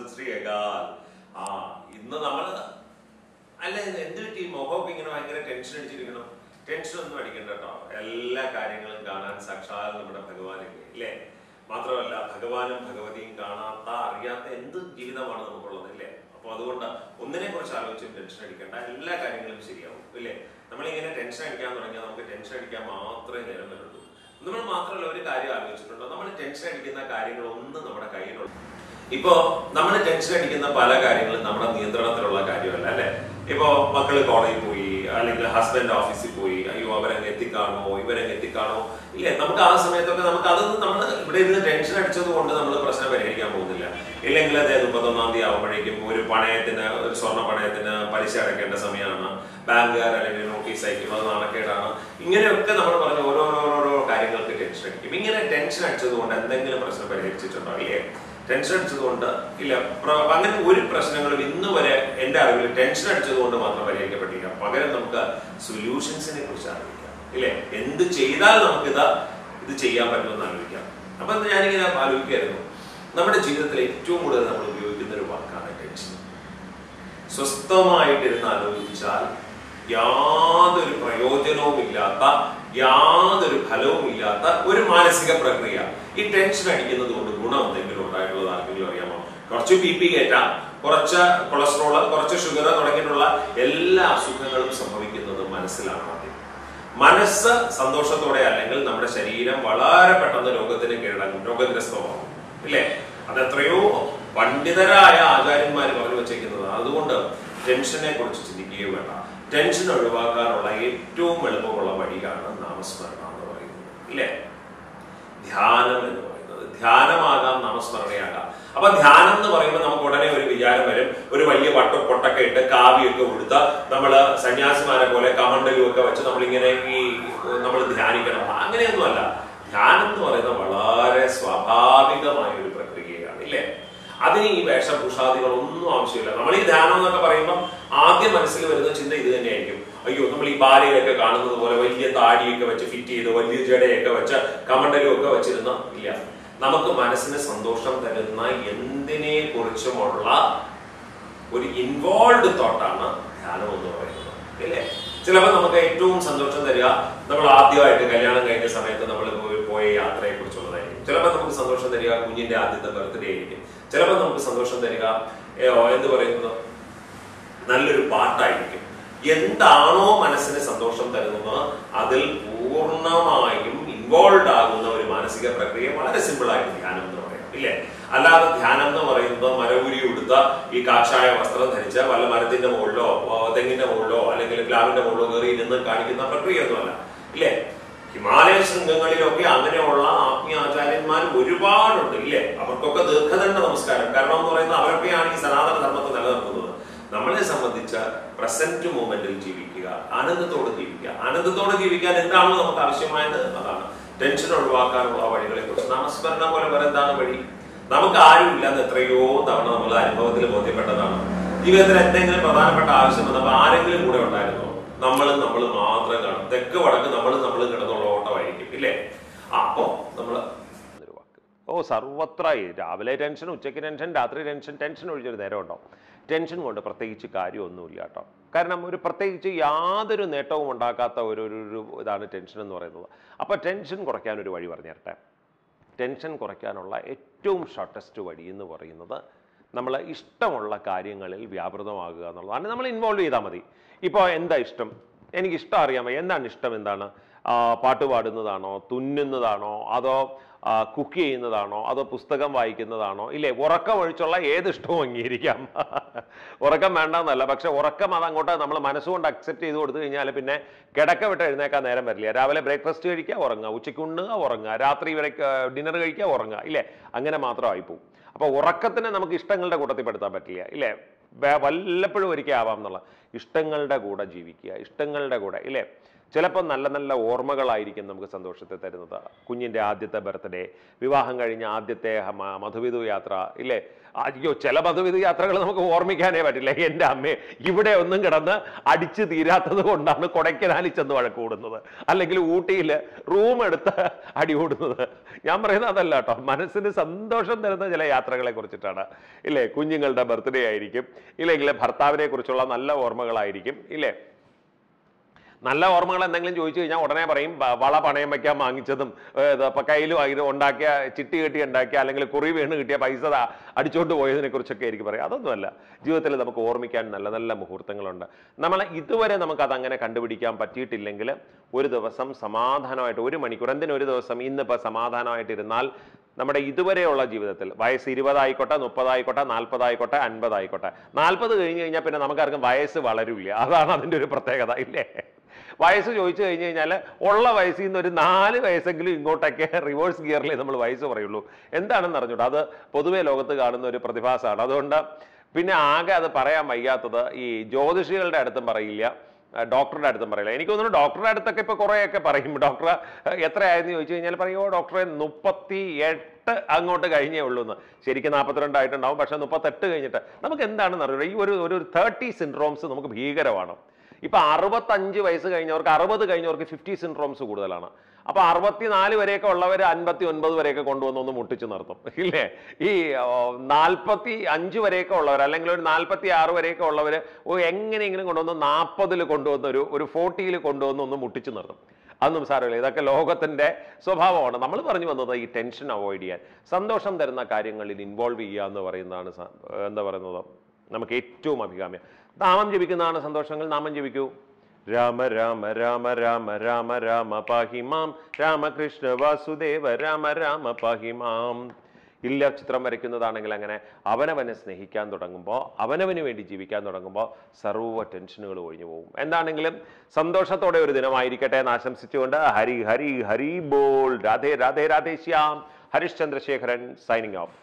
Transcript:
സത് ശ്രീ അകാൽ ആ ഇന്ന് നമ്മള് അല്ല ഇത് എന്ത് പറ്റി മുഖമൊക്കെ ഇങ്ങനെ ഭയങ്കര ടെൻഷൻ അടിച്ചിരിക്കണം ടെൻഷൻ ഒന്നും അടിക്കണ്ട കേട്ടോ എല്ലാ കാര്യങ്ങളും കാണാൻ സാക്ഷാൽ നമ്മുടെ ഭഗവാനില്ലേ ഇല്ലേ മാത്രമല്ല ഭഗവാനും ഭഗവതിയും കാണാത്ത അറിയാത്ത എന്ത് ജീവിതമാണ് നമുക്കുള്ളത് ഇല്ലേ അപ്പൊ അതുകൊണ്ട് ഒന്നിനെ കുറിച്ച് ആലോചിച്ചും ടെൻഷൻ അടിക്കേണ്ട എല്ലാ കാര്യങ്ങളും ശരിയാവും ഇല്ലേ നമ്മളിങ്ങനെ ടെൻഷൻ അടിക്കാൻ തുടങ്ങിയാൽ നമുക്ക് ടെൻഷൻ അടിക്കാൻ മാത്രമേ നേരം വരുള്ളൂ നമ്മൾ മാത്രമല്ല ഒരു കാര്യം ആലോചിച്ചിട്ടുണ്ടോ നമ്മൾ ടെൻഷൻ അടിക്കുന്ന കാര്യങ്ങളൊന്നും നമ്മുടെ കയ്യിലുള്ള ഇപ്പോ നമ്മൾ ടെൻഷൻ അടിക്കുന്ന പല കാര്യങ്ങളും നമ്മുടെ നിയന്ത്രണത്തിലുള്ള കാര്യമല്ല അല്ലെ ഇപ്പോ മക്കള് കോളേജിൽ പോയി അല്ലെങ്കിൽ ഹസ്ബൻഡ് ഓഫീസിൽ പോയി അയ്യോ അവരങ്ങ് എത്തിക്കാണോ ഇവരങ്ങ് എത്തിക്കാണോ ഇല്ലേ നമുക്ക് ആ സമയത്തൊക്കെ നമുക്ക് അതൊന്നും നമ്മൾ ഇവിടെ ഇരുന്ന് ടെൻഷൻ അടിച്ചത് കൊണ്ട് നമ്മൾ പ്രശ്നം പരിഹരിക്കാൻ പോകുന്നില്ല ഇല്ലെങ്കിൽ അതേ മുപ്പത്തൊന്നാം തീയതി ആകുമ്പോഴേക്കും ഒരു പണയത്തിന് ഒരു സ്വർണ്ണ പണയത്തിന് പലിശ അടയ്ക്കേണ്ട സമയമാണ് ബാങ്കുകാർ അല്ലെങ്കിൽ നോട്ടീസ് അയക്കും അത് നാണക്കേടാണ് ഇങ്ങനെയൊക്കെ നമ്മൾ പറഞ്ഞ ഓരോരോരോ കാര്യങ്ങൾക്ക് ടെൻഷൻ അടിക്കും ഇങ്ങനെ ടെൻഷൻ അടിച്ചത് കൊണ്ട് എന്തെങ്കിലും പ്രശ്നം പരിഹരിച്ചിട്ടുണ്ടോ ഇല്ലേ ടെൻഷൻ അടിച്ചതുകൊണ്ട് ഇല്ല പ്ര- അങ്ങനെ ഒരു പ്രശ്നങ്ങളും ഇന്ന് വരെ എന്റെ അറിവിൽ ടെൻഷൻ അടിച്ചത് കൊണ്ട് മാത്രം പരിഹരിക്കപ്പെട്ടില്ല പകരം നമുക്ക് സൊല്യൂഷൻസിനെ കുറിച്ച് ആലോചിക്കാം ഇല്ലേ എന്ത് ചെയ്താൽ നമുക്ക് ഇത് ഇത് ചെയ്യാൻ പറ്റുമെന്ന് ആലോചിക്കാം അപ്പൊ ഞാനിങ്ങനെ ആലോചിക്കായിരുന്നു നമ്മുടെ ജീവിതത്തിൽ ഏറ്റവും കൂടുതൽ നമ്മൾ ഉപയോഗിക്കുന്ന ഒരു വാക്കാണ് ടെൻഷൻ സ്വസ്ഥമായിട്ടിരുന്ന് ആലോചിച്ചാൽ യാതൊരു പ്രയോജനവും ഇല്ലാത്ത യാതൊരു ഫലവും ഇല്ലാത്ത ഒരു മാനസിക പ്രക്രിയ ഈ ടെൻഷൻ അടിക്കുന്നത് കൊണ്ട് ഗുണം എന്തെങ്കിലും ഉണ്ടായിട്ടുള്ളത് ആർക്കെങ്കിലും അറിയാമോ കുറച്ച് ബി പി കയറ്റാം കുറച്ച് കൊളസ്ട്രോള് കുറച്ച് ഷുഗർ തുടങ്ങിയിട്ടുള്ള എല്ലാ അസുഖങ്ങളും സംഭവിക്കുന്നത് മനസ്സിലാണ് ആദ്യം മനസ്സ് സന്തോഷത്തോടെ അല്ലെങ്കിൽ നമ്മുടെ ശരീരം വളരെ പെട്ടെന്ന് രോഗത്തിന് കീഴടങ്ങും രോഗഗ്രസ്തമാകും ഇല്ലേ അത് എത്രയോ പണ്ഡിതരായ ആചാര്യന്മാർ പറഞ്ഞു വെച്ചേക്കുന്നത് അതുകൊണ്ട് ടെൻഷനെ കുറിച്ച് ചിന്തിക്കുകയോ വേണ്ട ടെൻഷൻ ഒഴിവാക്കാനുള്ള ഏറ്റവും എളുപ്പമുള്ള വഴിയാണ് നാമസ്മരണം എന്ന് പറയുന്നത് ഇല്ലേ ധ്യാനം എന്ന് പറയുന്നത് ധ്യാനമാകാം നാമസ്മരണയാകാം അപ്പൊ ധ്യാനം എന്ന് പറയുമ്പോൾ നമുക്ക് ഉടനെ ഒരു വിചാരം വരും ഒരു വലിയ വട്ട പൊട്ടൊക്കെ ഇട്ട് കാവിയൊക്കെ കൊടുത്ത നമ്മള് സന്യാസിമാരെ പോലെ കമണ്ടലും ഒക്കെ വെച്ച് നമ്മളിങ്ങനെ ഈ നമ്മൾ ധ്യാനിക്കണം അങ്ങനെയൊന്നുമല്ല ധ്യാനം എന്ന് പറയുന്നത് വളരെ സ്വാഭാവികമായ ഒരു പ്രക്രിയയാണ് ഇല്ലേ അതിന് ഈ വേഷഭൂഷാദികൾ ഒന്നും ആവശ്യമില്ല നമ്മൾ ഈ ധ്യാനം എന്നൊക്കെ പറയുമ്പോൾ ആദ്യം മനസ്സിൽ വരുന്ന ചിന്ത ഇത് തന്നെയായിരിക്കും അയ്യോ നമ്മൾ ഈ ബാലയൊക്കെ കാണുന്നത് പോലെ വലിയ താടിയൊക്കെ വെച്ച് ഫിറ്റ് ചെയ്ത് വലിയ ജടയൊക്കെ വെച്ച് കമണ്ടലും ഒക്കെ വെച്ചിരുന്ന ഇല്ല നമുക്ക് മനസ്സിന് സന്തോഷം തരുന്ന എന്തിനെ കുറിച്ചുമുള്ള ഒരു ഇൻവോൾവ് തോട്ടാണ് ധ്യാനം എന്ന് പറയുന്നത് ഇല്ലേ ചിലപ്പോൾ നമുക്ക് ഏറ്റവും സന്തോഷം തരിക നമ്മൾ ആദ്യമായിട്ട് കല്യാണം കഴിഞ്ഞ സമയത്ത് നമ്മൾ പോയി പോയ യാത്രയെ കുറിച്ചുള്ളതായിരിക്കും ചിലപ്പോൾ നമുക്ക് സന്തോഷം തരിക കുഞ്ഞിന്റെ ആദ്യത്തെ ബർത്ത്ഡേ ആയിരിക്കും ചിലപ്പോൾ നമുക്ക് സന്തോഷം തരിക ഏ, ഓ, എന്ത് പറയുന്നത് നല്ലൊരു പാട്ടായിരിക്കും എന്താണോ മനസ്സിന് സന്തോഷം തരുന്നത് അതിൽ പൂർണ്ണമായും ഇൻവോൾവ് ആകുന്ന ഒരു മാനസിക പ്രക്രിയ വളരെ സിമ്പിൾ ആയിട്ട് ധ്യാനം എന്ന് പറയാം ഇല്ലേ അല്ലാതെ ധ്യാനം എന്ന് പറയുന്നത് മരവുരി ഉടുത്ത ഈ കാഷായ വസ്ത്രം ധരിച്ച വല്ല മരത്തിന്റെ മുകളിലോ ഓ, തെങ്ങിന്റെ മുകളിലോ അല്ലെങ്കിൽ പ്ലാവിന്റെ മുകളിലോ കയറി ഇരുന്ന് കാണിക്കുന്ന പ്രക്രിയയൊന്നുമല്ല ഇല്ലേ ഹിമാലയ ശൃംഗങ്ങളിലൊക്കെ അങ്ങനെയുള്ള ആത്മീയ ആചാര്യന്മാർ ഒരുപാടുണ്ട് ഇല്ലേ അവർക്കൊക്കെ ദീർഘദണ്ഡ നമസ്കാരം കാരണം എന്ന് പറയുന്നത് അവരൊക്കെയാണ് ഈ സനാതന ധർമ്മത്തെ നിലനിർത്തുന്നത് നമ്മളെ സംബന്ധിച്ച പ്രസന്റ് മൂമെന്റിൽ ജീവിക്കുക ആനന്ദത്തോടെ ജീവിക്കുക ആനന്ദത്തോടെ ജീവിക്കാൻ എന്താണോ നമുക്ക് ആവശ്യമായത് അതാണ് ടെൻഷൻ ഒഴിവാക്കാനുള്ള വഴികളെ കുറിച്ച് നാമസ്മരണം പോലെ വേറെ എന്താണ് വഴി നമുക്ക് ആരും ഇല്ലാന്ന് എത്രയോ തവണ നമ്മൾ അനുഭവത്തിൽ ബോധ്യപ്പെട്ടതാണ് ജീവിതത്തിൽ എന്തെങ്കിലും പ്രധാനപ്പെട്ട ആവശ്യം വന്നപ്പോൾ ആരെങ്കിലും കൂടെ ഉണ്ടായിരുന്നോ നമ്മളും നമ്മൾ മാത്രം കാണും തെക്ക് വടക്ക് നമ്മളും നമ്മളും കിടന്നുള്ള ഓട്ടമായിരിക്കും ഇല്ലേ അപ്പോ നമ്മള് എന്നൊരു വാക്ക് ഓ സർവത്ര ഈ രാവിലെ ടെൻഷൻ ഉച്ചയ്ക്ക് ടെൻഷൻ രാത്രി ടെൻഷൻ ടെൻഷൻ ഒഴിച്ചൊരു നേരം ഉണ്ടാവും ടെൻഷൻ കൊണ്ട് പ്രത്യേകിച്ച് കാര്യമൊന്നുമില്ല കേട്ടോ കാരണം ഒരു പ്രത്യേകിച്ച് യാതൊരു നേട്ടവും ഉണ്ടാക്കാത്ത ഒരു ഒരു ഒരു ഇതാണ് ടെൻഷൻ എന്ന് പറയുന്നത് അപ്പോൾ ടെൻഷൻ കുറയ്ക്കാൻ ഒരു വഴി പറഞ്ഞു തരട്ടെ ടെൻഷൻ കുറയ്ക്കാനുള്ള ഏറ്റവും ഷോർട്ടസ്റ്റ് വഴി എന്ന് പറയുന്നത് നമ്മൾ ഇഷ്ടമുള്ള കാര്യങ്ങളിൽ വ്യാപൃതമാകുക എന്നുള്ളതാണ് നമ്മൾ ഇൻവോൾവ് ചെയ്താൽ മതി ഇപ്പോൾ എന്താ ഇഷ്ടം എനിക്ക് ഇഷ്ടം അറിയാൻ വയ്യ എന്താണ് ഇഷ്ടം എന്താണ് ആ, പാട്ട് പാടുന്നതാണോ തുന്നുന്നതാണോ അതോ കുക്ക് ചെയ്യുന്നതാണോ അതോ പുസ്തകം വായിക്കുന്നതാണോ ഇല്ലേ ഉറക്കം ഒഴിച്ചുള്ള ഏത് ഇഷ്ടവും അംഗീകരിക്കാം ഉറക്കം വേണ്ടെന്നല്ല പക്ഷെ ഉറക്കം അത് അങ്ങോട്ട് നമ്മൾ മനസ്സുകൊണ്ട് അക്സെപ്റ്റ് ചെയ്ത് കൊടുത്തു കഴിഞ്ഞാൽ പിന്നെ കിടക്ക വിട്ട് എഴുന്നേക്കാൻ നേരം വരില്ല രാവിലെ ബ്രേക്ക്ഫാസ്റ്റ് കഴിക്കുക ഉറങ്ങുക ഉച്ചയ്ക്ക് ഉണ്ണുക ഉറങ്ങുക രാത്രി വരെ ഡിന്നർ കഴിക്കുക ഉറങ്ങുക ഇല്ലേ അങ്ങനെ മാത്രമായി പോകും അപ്പോൾ ഉറക്കത്തിനെ നമുക്ക് ഇഷ്ടങ്ങളുടെ കൂട്ടത്തിൽ പെടുത്താൻ പറ്റില്ല ഇല്ലേ വേ- വല്ലപ്പോഴും ഒരിക്കൽ ആവാം എന്നുള്ള ഇഷ്ടങ്ങളുടെ കൂടെ ജീവിക്കുക ഇഷ്ടങ്ങളുടെ കൂടെ ഇല്ലേ ചിലപ്പോൾ നല്ല നല്ല ഓർമ്മകളായിരിക്കും നമുക്ക് സന്തോഷത്തെ തരുന്നത് കുഞ്ഞിൻ്റെ ആദ്യത്തെ ബർത്ത്ഡേ വിവാഹം കഴിഞ്ഞ ആദ്യത്തെ ഹ- മധുവിധു യാത്ര ഇല്ലേ അയ്യോ ചില മധുവിധു യാത്രകൾ നമുക്ക് ഓർമ്മിക്കാനേ പറ്റില്ല എൻ്റെ അമ്മയെ ഇവിടെ ഒന്നും കിടന്ന് അടിച്ചു തീരാത്തത് കൊണ്ടാണ് കൊടൈക്കനാലിൽ ചെന്ന് വഴക്കൂടുന്നത് അല്ലെങ്കിൽ ഊട്ടിയിൽ റൂം എടുത്ത് അടി കൂടുന്നത് ഞാൻ പറയുന്നത് അതല്ല കേട്ടോ മനസ്സിന് സന്തോഷം തരുന്ന ചില യാത്രകളെ കുറിച്ചിട്ടാണ് ഇല്ലേ കുഞ്ഞുങ്ങളുടെ ബർത്ത്ഡേ ആയിരിക്കും ഇല്ലെങ്കിൽ ഭർത്താവിനെ കുറിച്ചുള്ള നല്ല ഓർമ്മകളായിരിക്കും ഇല്ലേ നല്ല ഓർമ്മകൾ എന്തെങ്കിലും ചോദിച്ചു കഴിഞ്ഞാൽ ഉടനെ പറയും "വ- വള പണയം വെക്കാൻ വാങ്ങിച്ചതും ഇപ്പം കയ്യിൽ വാങ്ങി ഉണ്ടാക്കിയ ചിട്ടി കെട്ടി ഉണ്ടാക്കിയ അല്ലെങ്കിൽ കുറി വീണ് കിട്ടിയ പൈസ ദാ അടിച്ചോണ്ട് പോയതിനെ കുറിച്ചൊക്കെ ആയിരിക്കും പറയും അതൊന്നുമല്ല ജീവിതത്തിൽ നമുക്ക് ഓർമ്മിക്കാൻ നല്ല നല്ല മുഹൂർത്തങ്ങളുണ്ട് നമ്മൾ ഇതുവരെ നമുക്ക് അതങ്ങനെ കണ്ടുപിടിക്കാൻ പറ്റിയിട്ടില്ലെങ്കിൽ ഒരു ദിവസം സമാധാനമായിട്ട് ഒരു മണിക്കൂർ എന്തിനും ഒരു ദിവസം ഇന്നിപ്പോൾ സമാധാനമായിട്ടിരുന്നാൽ നമ്മുടെ ഇതുവരെയുള്ള ജീവിതത്തിൽ വയസ്സ് ഇരുപതായിക്കോട്ടെ മുപ്പതായിക്കോട്ടെ നാൽപ്പതായിക്കോട്ടെ അൻപതായിക്കോട്ടെ നാൽപ്പത് കഴിഞ്ഞ് കഴിഞ്ഞാൽ പിന്നെ നമുക്കാർക്കും വയസ്സ് വളരില്ല അതാണ് അതിൻ്റെ ഒരു പ്രത്യേകത ഇല്ലേ വയസ്സ് ചോദിച്ചു കഴിഞ്ഞ് കഴിഞ്ഞാൽ ഉള്ള വയസ്സിൽ നിന്ന് ഒരു നാല് വയസ്സെങ്കിലും ഇങ്ങോട്ടൊക്കെ റിവേഴ്സ് ഗിയറിൽ നമ്മൾ വയസ്സ് പറയുള്ളൂ എന്താണെന്ന് അറിഞ്ഞൂടാ അത് പൊതുവെ ലോകത്ത് കാണുന്ന ഒരു പ്രതിഭാസമാണ് അതുകൊണ്ട് പിന്നെ ആകെ അത് പറയാൻ വയ്യാത്തത് ഈ ജ്യോതിഷികളുടെ അടുത്തും പറയില്ല ആ, ഡോക്ടറുടെ അടുത്തും പറയില്ല എനിക്ക് തോന്നുന്നു ഡോക്ടറുടെ അടുത്തൊക്കെ ഇപ്പോൾ കുറേയൊക്കെ പറയും ഡോക്ടർ എത്രയായെന്ന് ചോദിച്ചു കഴിഞ്ഞാൽ പറയുമോ ഡോക്ടറെ മുപ്പത്തി എട്ട് അങ്ങോട്ട് കഴിഞ്ഞേ ഉള്ളൂ എന്ന് ശരിക്കും നാൽപ്പത്തിരണ്ടായിട്ടുണ്ടാവും പക്ഷേ മുപ്പത്തെട്ട് കഴിഞ്ഞിട്ട് നമുക്ക് എന്താണെന്ന് അറിയില്ല ഈ ഒരു ഒരു തേർട്ടി സിൻഡ്രോംസ് നമുക്ക് ഭീകരമാണ് ഇപ്പൊ അറുപത്തഞ്ച് വയസ്സ് കഴിഞ്ഞവർക്ക് അറുപത് കഴിഞ്ഞവർക്ക് ഫിഫ്റ്റി സിൻഡ്രോംസ് കൂടുതലാണ് അപ്പൊ അറുപത്തിനാല് വരെയൊക്കെ ഉള്ളവർ അൻപത്തി ഒൻപത് വരെയൊക്കെ കൊണ്ടുവന്ന് ഒന്ന് മുട്ടിച്ച് നിർത്തും ഇല്ലേ ഈ നാൽപ്പത്തി അഞ്ച് വരെയൊക്കെ ഉള്ളവർ അല്ലെങ്കിൽ ഒരു നാൽപ്പത്തി ആറ് വരെയൊക്കെ ഉള്ളവർ എങ്ങനെയെങ്കിലും കൊണ്ടുവന്ന് നാൽപ്പതിൽ കൊണ്ടുവന്ന് ഒരു ഒരു ഫോർട്ടിയിൽ കൊണ്ടുവന്ന് ഒന്ന് മുട്ടിച്ച് നിർത്തും അതൊന്നും സാരമില്ല ഇതൊക്കെ ലോകത്തിന്റെ സ്വഭാവമാണ് നമ്മൾ പറഞ്ഞു വന്നത് ഈ ടെൻഷൻ അവോയ്ഡ് ചെയ്യാൻ സന്തോഷം തരുന്ന കാര്യങ്ങളിൽ ഇൻവോൾവ് ചെയ്യുക എന്ന് പറയുന്നതാണ് സ- എന്താ പറയുന്നത് നമുക്ക് ഏറ്റവും അഭികാമ്യം നാമം ജപിക്കുന്നതാണ് സന്തോഷങ്ങൾ നാമം ജപിക്കൂ രാമ രാമ രാമ രാമ രാമ രാമ പാഹിമാം രാമകൃഷ്ണ വാസുദേവ രാമ രാമ പാഹിമാം ഇല്ല ചിത്രം വരയ്ക്കുന്നതാണെങ്കിൽ അങ്ങനെ അവനവനെ സ്നേഹിക്കാൻ തുടങ്ങുമ്പോൾ അവനവന് വേണ്ടി ജീവിക്കാൻ തുടങ്ങുമ്പോൾ സർവ്വ ടെൻഷനുകൾ ഒഴിഞ്ഞു പോകും എന്താണെങ്കിലും സന്തോഷത്തോടെ ഒരു ദിനമായിരിക്കട്ടെ എന്ന് ആശംസിച്ചുകൊണ്ട് ഹരി ഹരി ഹരി ബോൾ രാധേ രാധേ രാധേ ശ്യാം ഹരിശ്ചന്ദ്രശേഖരൻ സൈനിങ് ഓഫ്